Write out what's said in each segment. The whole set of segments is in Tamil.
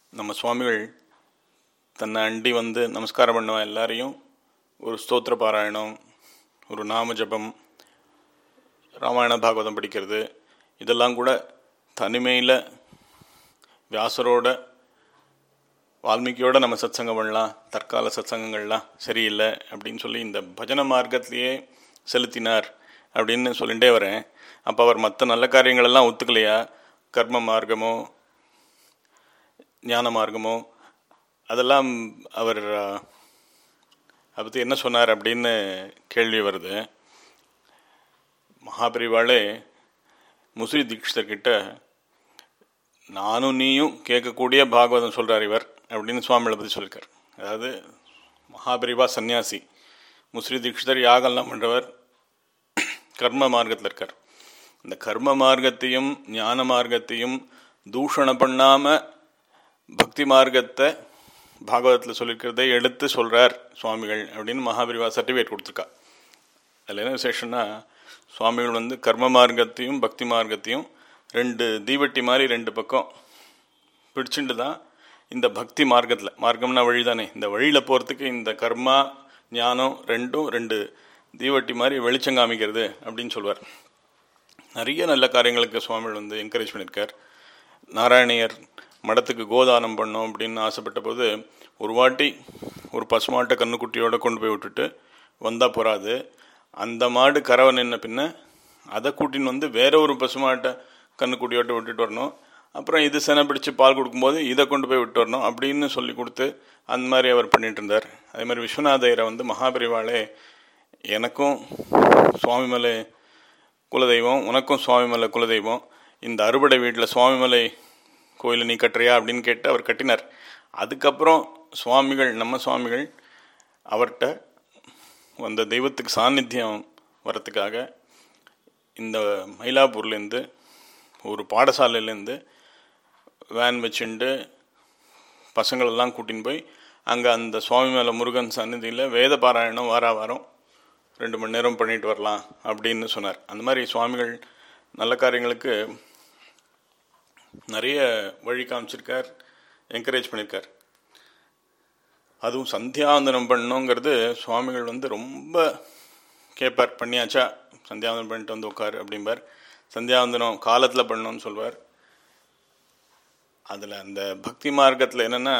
நம்ம சுவாமிகள் தன்னை அண்டி வந்து நமஸ்காரம் பண்ணுவா எல்லாரையும் ஒரு ஸ்தோத்திர பாராயணம் ஒரு நாம ஜபம் ராமாயண பாகவதம் படிக்கிறது இதெல்லாம் கூட தனிமையில் வியாசரோட வால்மீகியோட நம்ம சத்சங்கம் பண்ணலாம் தற்கால சத்சங்கங்கள்லாம் சரியில்லை அப்படின்னு சொல்லி இந்த பஜன மார்க்கத்திலேயே செலுத்தினார் அப்படின்னு சொல்லிகிட்டே வரேன் அப்போ அவர் மற்ற நல்ல காரியங்களெல்லாம் ஒத்துக்கலையா கர்ம மார்க்கமோ ஞான மார்க்கமோ அதெல்லாம் அவர் அதை பற்றி என்ன சொன்னார் அப்படின்னு கேள்வி வருது மகாபரிவாளே முஸ்ரி தீட்சிதர்கிட்ட நானும் நீயும் கேட்கக்கூடிய பாகவதம் சொல்கிறார் இவர் அப்படின்னு சுவாமிகளை பற்றி சொல்லியிருக்கார் அதாவது மகாபரிவா சன்னியாசி முஸ்ரி தீட்சிதர் யாகம்லாம் பண்ணுறவர் கர்ம மார்க்கத்தில் இருக்கார் இந்த கர்ம மார்க்கத்தையும் ஞான மார்க்கத்தையும் தூஷணம் பண்ணாமல் பக்தி மார்க்கத்தை பாகவதத்தில் சொல்லியிருக்கிறதை எடுத்து சொல்கிறார் சுவாமிகள் அப்படின்னு மகாபரிவா சர்டிஃபிகேட் கொடுத்துருக்கா அதில் என்ன விசேஷம்னா சுவாமிகள் வந்து கர்ம மார்க்கத்தையும் பக்தி மார்க்கத்தையும் ரெண்டு தீவட்டி மாதிரி ரெண்டு பக்கம் பிடிச்சிட்டு தான் இந்த பக்தி மார்க்கத்தில் மார்க்கம்னா வழி தானே இந்த வழியில் போகிறதுக்கு இந்த கர்மா ஞானம் ரெண்டும் ரெண்டு தீவட்டி மாதிரி வெளிச்சம் காமிக்கிறது அப்படின்னு சொல்லுவார் நிறைய நல்ல காரியங்களுக்கு சுவாமிகள் வந்து என்கரேஜ் பண்ணியிருக்கார் நாராயணியர் மடத்துக்கு கோதானம் பண்ணோம் அப்படின்னு ஆசைப்பட்ட போது ஒரு வாட்டி ஒரு பசுமாட்டை கண்ணுக்குட்டியோடு கொண்டு போய் விட்டுட்டு வந்தால் போகாது அந்த மாடு கறவை நின்ன பின்ன அதை கூட்டின்னு வந்து வேற ஒரு பசுமாட்டை கண்ணுக்குட்டியோட்ட விட்டுட்டு வரணும் அப்புறம் இது செனை பிடிச்சி பால் கொடுக்கும்போது இதை கொண்டு போய் விட்டு வரணும் அப்படின்னு சொல்லி கொடுத்து அந்த மாதிரி அவர் பண்ணிட்டு இருந்தார் அதே மாதிரி விஸ்வநாதையரை வந்து மகாபரிவாளே எனக்கும் சுவாமிமலை குலதெய்வம் உனக்கும் சுவாமிமலை குலதெய்வம் இந்த அறுபடை வீட்டில் சுவாமிமலை கோயிலை நீ கட்டுறியா அப்படின்னு கேட்டு அவர் கட்டினார் அதுக்கப்புறம் சுவாமிகள் நம்ம சுவாமிகள் அவர்கிட்ட அந்த தெய்வத்துக்கு சாநித்தியம் வரத்துக்காக இந்த மயிலாப்பூர்லேருந்து ஒரு பாடசாலையிலேருந்து வேன் வச்சுண்டு பசங்களெல்லாம் கூட்டின்னு போய் அங்கே அந்த சுவாமி மேலே முருகன் சந்நிதியில் வேத பாராயணம் வார வாரம் ரெண்டு மணி நேரம் பண்ணிட்டு வரலாம் அப்படின்னு சொன்னார் அந்த மாதிரி சுவாமிகள் நல்ல காரியங்களுக்கு நிறைய வழி காமிச்சிருக்கார் என்கரேஜ் பண்ணியிருக்கார் அதுவும் சந்தியாவந்தனம் பண்ணணுங்கிறது சுவாமிகள் வந்து ரொம்ப கேட்பார் பண்ணியாச்சா சந்தியாவந்தனம் பண்ணிட்டு வந்து உட்கார் அப்படிம்பார் சந்தியாவந்தனம் காலத்தில் பண்ணணும்னு சொல்வார் அதில் அந்த பக்தி மார்க்கத்தில் என்னென்னா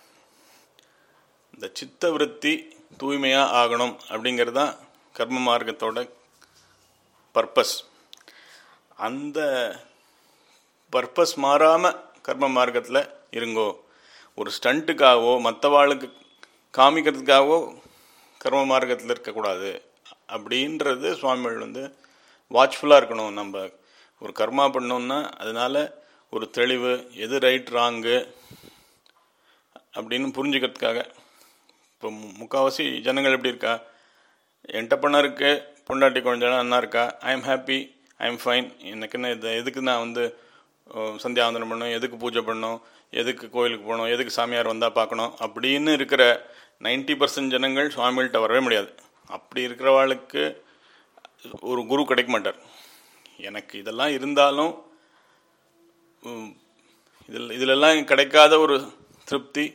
இந்த சித்த விருத்தி தூய்மையாக ஆகணும் அப்படிங்கிறது தான் கர்ம மார்க்கத்தோட பர்பஸ் அந்த பர்பஸ் மாறாமல் கர்ம மார்க்கத்தில் இருங்கோ ஒரு ஸ்டண்ட்டுக்காகவோ மற்றவாளுக்கு காமிக்கிறதுக்காகவோ கர்ம மார்க்கத்தில் இருக்கக்கூடாது அப்படின்றது சுவாமிகள் வந்து வாட்ச்ஃபுல்லாக இருக்கணும் நம்ம ஒரு கர்மா பண்ணோம்னா அதனால் ஒரு தெளிவு எது ரைட் ராங்கு அப்படின்னு புரிஞ்சுக்கிறதுக்காக இப்போ முக்கால்வாசி ஜனங்கள் எப்படி இருக்கா என்கிட்ட பண்ண இருக்கு பொண்டாட்டி குழந்தைலாம் நல்லா இருக்கா I am happy I am fine எனக்கு என்ன இது எதுக்கு நான் வந்து சந்தியாவந்தனம் பண்ணணும் எதுக்கு பூஜை பண்ணணும் எதுக்கு கோயிலுக்கு போகணும் எதுக்கு சாமியார் வந்தால் பார்க்கணும் அப்படின்னு இருக்கிற நைன்டி பர்சன்ட் ஜனங்கள் சுவாமிகள்கிட்ட வரவே முடியாது அப்படி இருக்கிறவாளுக்கு ஒரு குரு கிடைக்க மாட்டார் எனக்கு இதெல்லாம் இருந்தாலும் இதில் இதிலெல்லாம் கிடைக்காத ஒரு திருப்தி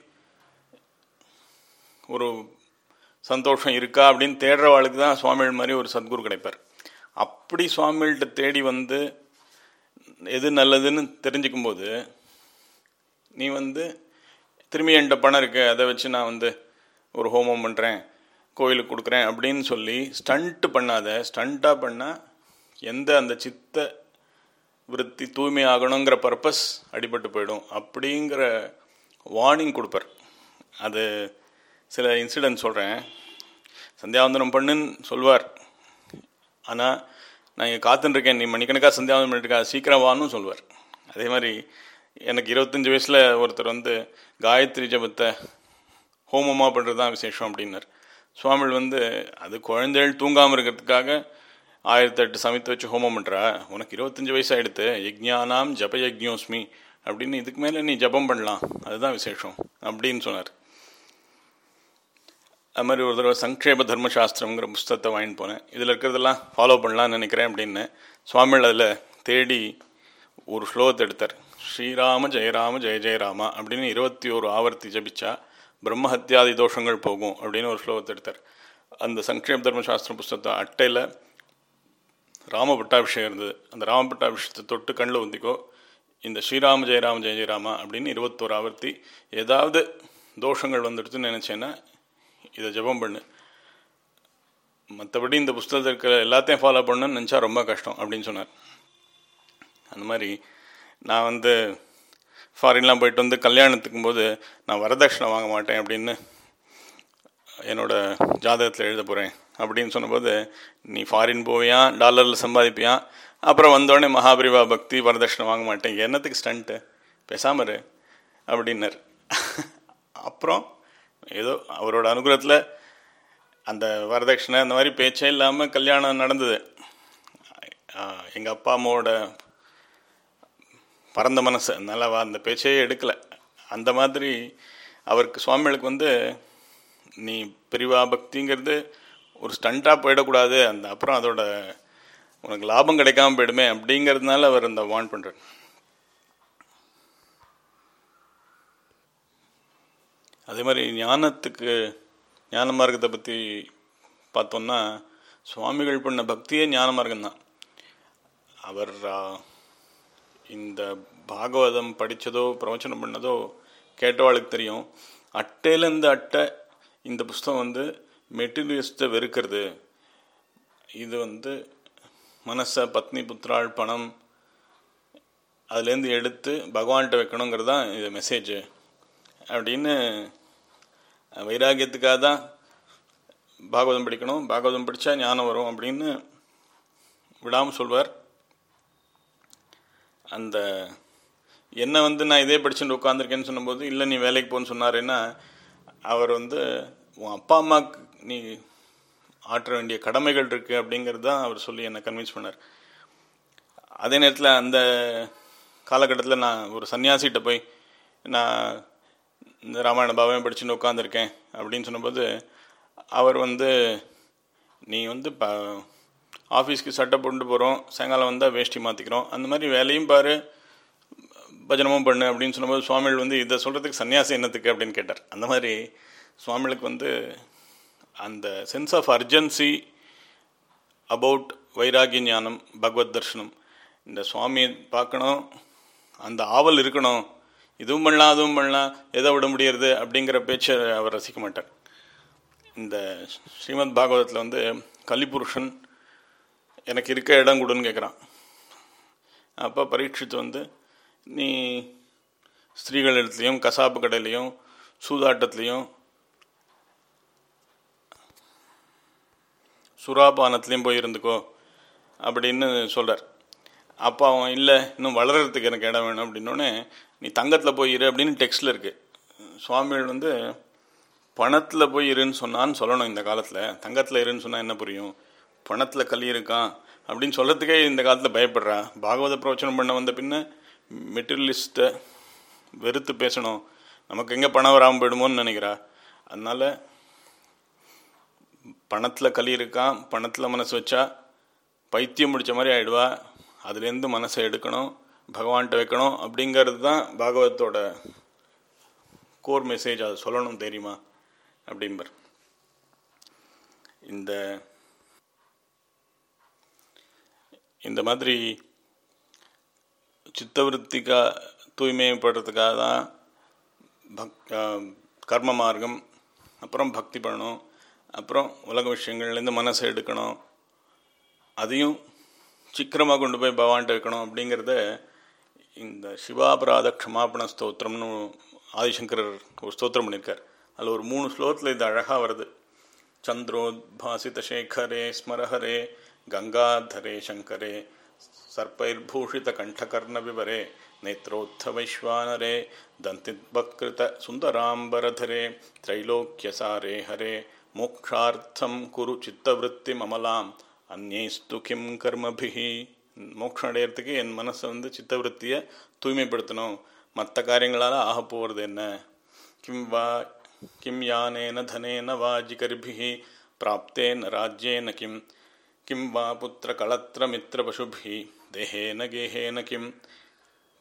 ஒரு சந்தோஷம் இருக்கா அப்படின்னு தேடுறவாளுக்கு தான் சுவாமிகள் மாதிரி ஒரு சத்குரு கிடைப்பார் அப்படி சுவாமிகள்கிட்ட தேடி வந்து எது நல்லதுன்னு தெரிஞ்சுக்கும் போது நீ வந்து திரும்பி என்கிட்ட பணம் இருக்கு அதை வச்சு நான் வந்து ஒரு ஹோமம் பண்ணுறேன் கோயிலுக்கு கொடுக்குறேன் அப்படின்னு சொல்லி ஸ்டண்ட்டு பண்ணாத ஸ்டண்ட்டாக பண்ணால் எந்த அந்த சித்த விருத்தி தூய்மை ஆகணுங்கிற பர்பஸ் அடிபட்டு போயிடும் அப்படிங்கிற வார்னிங் கொடுப்பார் அது சில இன்சிடென்ட் சொல்கிறேன் சந்தியாவந்தனம் பண்ணுன்னு சொல்வார் ஆனால் நான் இங்கே காத்துட்டுருக்கேன் நீ மணிக்கணக்காக சந்தியாவந்தனம் பண்ணிருக்கா சீக்கிரம் வான்னு சொல்லுவார் அதே மாதிரி எனக்கு இருபத்தஞ்சி வயசில் ஒருத்தர் வந்து காயத்ரி ஜபத்தை ஹோமமாக பண்ணுறது தான் விசேஷம் அப்படின்னார் சுவாமிகள் வந்து அது குழந்தைகள் தூங்காமல் இருக்கிறதுக்காக ஆயிரத்தி எட்டு சமைத்து வச்சு ஹோமம் பண்ணுறா உனக்கு இருபத்தஞ்சி வயசு ஆகிடுத்து யஜ்ஞானாம் ஜப யஜ்ஞோஸ்மி அப்படின்னு இதுக்கு மேலே நீ ஜபம் பண்ணலாம் அதுதான் விசேஷம் அப்படின்னு சொன்னார் அது மாதிரி ஒரு தடவை சங்கேப தர்மசாஸ்திரங்கிற புஸ்தகத்தை வாங்கிட்டு போனேன் இதில் இருக்கிறதெல்லாம் ஃபாலோ பண்ணலாம்னு நினைக்கிறேன் அப்படின்னு சுவாமிகள் அதில் தேடி ஒரு ஸ்லோகத்தை எடுத்தார் ஸ்ரீராம ஜெயராம ஜெய ஜெயராமா அப்படின்னு இருபத்தி ஒரு ஆவர்த்தி ஜபிச்சா பிரம்மஹத்தியாதி தோஷங்கள் போகும் அப்படின்னு ஒரு ஸ்லோகத்தை எடுத்தார் அந்த சங்கேப் தர்மசாஸ்திர புஸ்தகத்தை அட்டையில் ராம பட்டாபிஷேகம் இருந்தது அந்த ராம பட்டாபிஷேகத்தை தொட்டு கண்ணில் உந்திக்கோ இந்த ஸ்ரீராம ஜெயராம ஜெய ஜெயராமா அப்படின்னு இருபத்தோரு ஆவர்த்தி ஏதாவது தோஷங்கள் வந்துடுதுன்னு நினச்சேன்னா இதை ஜெபம் பண்ணு மற்றபடி இந்த புஸ்தகத்தில் இருக்கிற எல்லாத்தையும் ஃபாலோ பண்ணணும்னு நினச்சா ரொம்ப கஷ்டம் அப்படின்னு சொன்னார் அந்த மாதிரி நான் வந்து ஃபாரின்லாம் போயிட்டு வந்து கல்யாணத்துக்கும் போது நான் வரதட்சணை வாங்க மாட்டேன் அப்படின்னு என்னோட ஜாதகத்தில் எழுத போகிறேன் அப்படின்னு சொன்னபோது நீ ஃபாரின் போவியா டாலரில் சம்பாதிப்பியா அப்புறம் வந்தோடனே மகாபிரிவா பக்தி வரதட்சணை வாங்க மாட்டேன் என்னத்துக்கு ஸ்டண்ட்டு பேசாம இரு அப்படின்னார் அப்புறம் ஏதோ அவரோட அனுகிரகத்தில் அந்த வரதட்சணை அந்த மாதிரி பேச்சே இல்லாமல் கல்யாணம் நடந்தது எங்கள் அப்பா அம்மாவோட பரந்த மனசு அதனால் அவ அந்த பேச்சே எடுக்கலை அந்த மாதிரி அவருக்கு சுவாமிகளுக்கு வந்து நீ பிரிவா பக்திங்கிறது ஒரு ஸ்டண்ட்டாக போயிடக்கூடாது அந்த அப்புறம் அதோட உனக்கு லாபம் கிடைக்காம போயிடுமே அப்படிங்கிறதுனால அவர் அந்த வான் பண்ணுறார் அதே மாதிரி ஞானத்துக்கு ஞான மார்க்கத்தை பற்றி பார்த்தோம்னா சுவாமிகள் பண்ண பக்தியே ஞான மார்க்கம் தான் அவர் ஆ, இந்த பாகவதம் படித்ததோ பிரவச்சனம் பண்ணதோ கேட்டவாளுக்கு தெரியும் அட்டையிலேருந்து அட்டை இந்த புஸ்தகம் வந்து மெட்டீரியலிஸ்ட்டை வெறுக்கிறது இது வந்து மனசை பத்னி புத்திராள் பணம் அதுலேருந்து எடுத்து பகவான்கிட்ட வைக்கணுங்கிறது தான் இது மெசேஜ் அப்படின்னு வைராகியத்துக்காக தான் பாகவதம் படிக்கணும் பாகவதம் படித்தா ஞானம் வரும் அப்படின்னு விடாமல் சொல்வார் அந்த என்ன வந்து நான் இதே படிச்சுட்டு உட்காந்துருக்கேன்னு சொன்னபோது இல்லை நீ வேலைக்கு போன்னு சொன்னாருன்னா அவர் வந்து உன் அப்பா அம்மாவுக்கு நீ ஆற்ற வேண்டிய கடமைகள் இருக்கு அப்படிங்கிறது தான் அவர் சொல்லி என்னை கன்வின்ஸ் பண்ணார் அதே நேரத்தில் அந்த காலகட்டத்தில் நான் ஒரு சன்னியாசிகிட்ட போய் நான் இந்த ராமாயண பாவையும் படிச்சுட்டு உட்காந்துருக்கேன் அப்படின்னு சொன்னபோது அவர் வந்து நீ வந்து ப ஆஃபீஸ்க்கு சட்டை போட்டு போகிறோம் சாயங்காலம் வந்தால் வேஷ்டி மாற்றிக்கிறோம் அந்த மாதிரி வேலையும் பாரு பஜனமும் பண்ணு அப்படின்னு சொன்னபோது சுவாமிகள் வந்து இதை சொல்கிறதுக்கு சன்னியாசி என்னத்துக்கு அப்படின்னு கேட்டார் அந்த மாதிரி சுவாமிகளுக்கு வந்து அந்த சென்ஸ் ஆஃப் அர்ஜென்சி அபவுட் வைராகிய ஞானம் பகவத் தர்ஷனம் இந்த சுவாமியை பார்க்கணும் அந்த ஆவல் இருக்கணும் இதுவும் பண்ணலாம் அதுவும் பண்ணலாம் எதை விட முடியறது அப்படிங்கிற பேச்சை அவர் ரசிக்க மாட்டார் இந்த ஸ்ரீமத் பாகவதத்தில் வந்து கலிபுருஷன் எனக்கு இருக்க இடம் கொடுன்னு கேட்குறான் அப்போ பரீட்சித்து வந்து நீ ஸ்திரீகள் இடத்துலையும் கசாப்பு கடையிலையும் சூதாட்டத்துலேயும் சுறாபானத்துலேயும் போய் இருந்துக்கோ அப்படின்னு சொல்கிறார் அப்போ அவன் இல்லை இன்னும் வளர்கிறதுக்கு எனக்கு இடம் வேணும் அப்படின்னோடனே நீ தங்கத்தில் போய் இரு அப்படின்னு டெக்ஸ்டில் இருக்குது சுவாமிகள் வந்து பணத்தில் போய் இருன்னு சொன்னான்னு சொல்லணும் இந்த காலத்தில் தங்கத்தில் இருன்னு சொன்னால் என்ன புரியும் பணத்தில் கலி இருக்கான் அப்படின்னு சொல்கிறதுக்கே இந்த காலத்தில் பயப்படுறா பாகவத பிரவச்சனம் பண்ண வந்த பின்ன மெட்டீரியலிஸ்ட்டை வெறுத்து பேசணும் நமக்கு எங்கே பணம் வராமல் போயிடுமோன்னு நினைக்கிறா அதனால் பணத்தில் களி இருக்கான் பணத்தில் மனசு வச்சா பைத்தியம் முடிச்ச மாதிரி ஆயிடுவா அதுலேருந்து மனசை எடுக்கணும் பகவான்கிட்ட வைக்கணும் அப்படிங்கிறது தான் பாகவதத்தோட கோர் மெசேஜ் அதை சொல்லணும் தெரியுமா அப்படிம்பர் இந்த இந்த மாதிரி சித்தவருத்திக்கா தூய்மைப்படுறதுக்காக தான் பக் கர்ம மார்க்கம் அப்புறம் பக்தி பண்ணணும் அப்புறம் உலக விஷயங்கள்லேருந்து மனசை எடுக்கணும் அதையும் சிக்கிரமாக கொண்டு போய் பகவான்கிட்ட வைக்கணும் அப்படிங்கிறத இந்த சிவாபராத க்ஷமாபண ஸ்தோத்திரம்னு ஆதிசங்கரர் ஒரு ஸ்தோத்திரம் பண்ணியிருக்கார் அதில் ஒரு மூணு ஸ்லோகத்தில் இது அழகாக வருது சந்திரோத்பாசித சேகரே ஸ்மரஹரே கங்காதரே சங்கரே சர்ப்பைர்பூஷித கண்டகர்ண விவரே நேத்ரோத்த வைஸ்வானரே தந்தித்பக்ருத சுந்தராம்பரதரே திரைலோக்கியசாரே ஹரே மோக்ஷார்த்தம் குரு சித்தவருத்தி மமலாம் அந்நேஸ்து கிம் கர்மபிஹி மோட்சம் அடையிறதுக்கு என் மனசை வந்து சித்தவருத்தியை தூய்மைப்படுத்தணும் மற்ற காரியங்களால் ஆக போகிறது என்ன கிம் வா கிம் யானேன தனேன வாஜிகர்பிஹி பிராப்தேன ராஜ்யேன கிம் கிம் வா புத்திர களத்திர மித்திர பசுபிஹி தேகேன கேகேன கிம்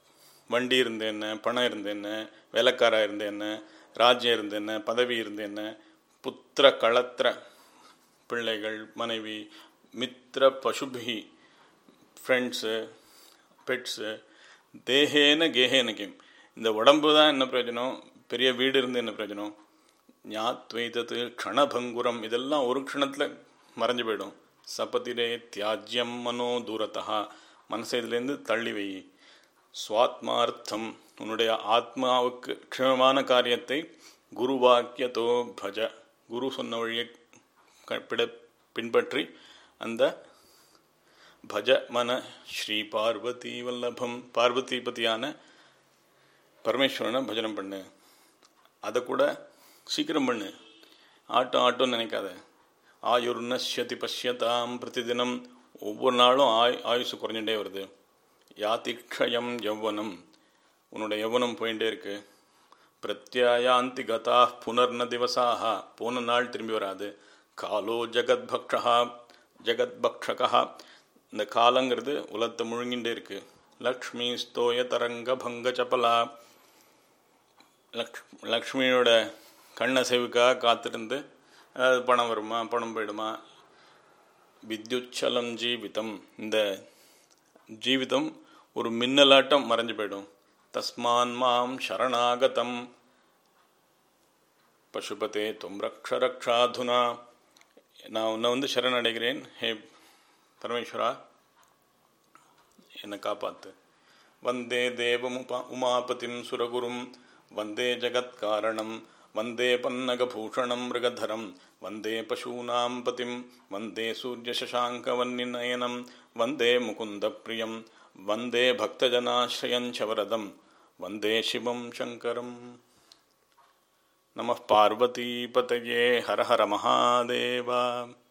வண்டி இருந்து என்ன பணம் இருந்து என்ன வேலைக்காரா இருந்து என்ன ராஜ்யம் இருந்து என்ன பதவி இருந்து என்ன புத்திர களத்திர பிள்ளைகள் மனைவி மித்திர பசுபி ஃப்ரெண்ட்ஸு பெட்ஸு தேகேன கேகேன கிம் இந்த உடம்பு தான் என்ன பிரயோஜனம் பெரிய வீடு இருந்து என்ன பிரயோஜனம் ஞாத்வைதத்து க்ஷணபங்குரம் இதெல்லாம் ஒரு க்ஷணத்தில் மறைஞ்சு போயிடும் சபதிரே தியாஜ்யம் மனோ தூரத்தா மனசை இதுலேருந்து தள்ளி வை சுவாத்மார்த்தம் உன்னுடைய ஆத்மாவுக்கு க்ஷமமான காரியத்தை குரு வாக்கியத்தோ பஜ குரு சொன்ன வழியை பிட பின்பற்றி அந்த பஜ மன ஸ்ரீ பார்வதி வல்லபம் பார்வதி பத்தியான பரமேஸ்வரனை பஜனம் பண்ணு அதை கூட சீக்கிரம் பண்ணு ஆட்டம் ஆட்டோன்னு நினைக்காத ஆயுர் நஷ்யதி பஷ்யதாம் பிரதிதினம் ஒவ்வொரு நாளும் ஆய் ஆயுசு குறைஞ்சிட்டே வருது யாதிக்ஷயம் யௌவனம் உன்னோட யௌவனம் போயிட்டே இருக்கு பிரத்யாயாந்தி கதா புனர்ன திவசாக போன நாள் திரும்பி வராது காலோ ஜெகத்பக்ஷா ஜெகத்பக்ஷகா இந்த காலங்கிறது உலகத்தை முழுங்கிட்டே இருக்கு லக்ஷ்மி ஸ்தோய தரங்க பங்க சபலா லக்ஷ் லக்ஷ்மியோட கண்ணசைவுக்காக காத்திருந்து அதாவது பணம் வருமா பணம் போயிடுமா வித்யுச்சலம் ஜீவிதம் இந்த ஜீவிதம் ஒரு மின்னலாட்டம் மறைஞ்சு போயிடும் தஸ்மான் மாம் சரணாகதம் பசுபதே தும் ரக்ஷ ரக்ஷாதுனா நான் உன்னை வந்து சரணடைகிறேன் ஹே பரமேஸ்வரா என்னை காப்பாத்து வந்தே தேவமுபா உமாபதிம் சுரகுரும் வந்தே ஜகத்காரணம் வந்தே பன்னகபூஷணம் மிருகதரம் வந்தே பசூனாம் பதிம் வந்தே சூரியசசாங்கவன்னிநயனம் வந்தே முகுந்தப்பிரியம் வந்தே பக்தஜனாश्रयञ्च वरदं वन्दे शिवं शङ्करम् नमः पार्वतीपतये हर हर महादेव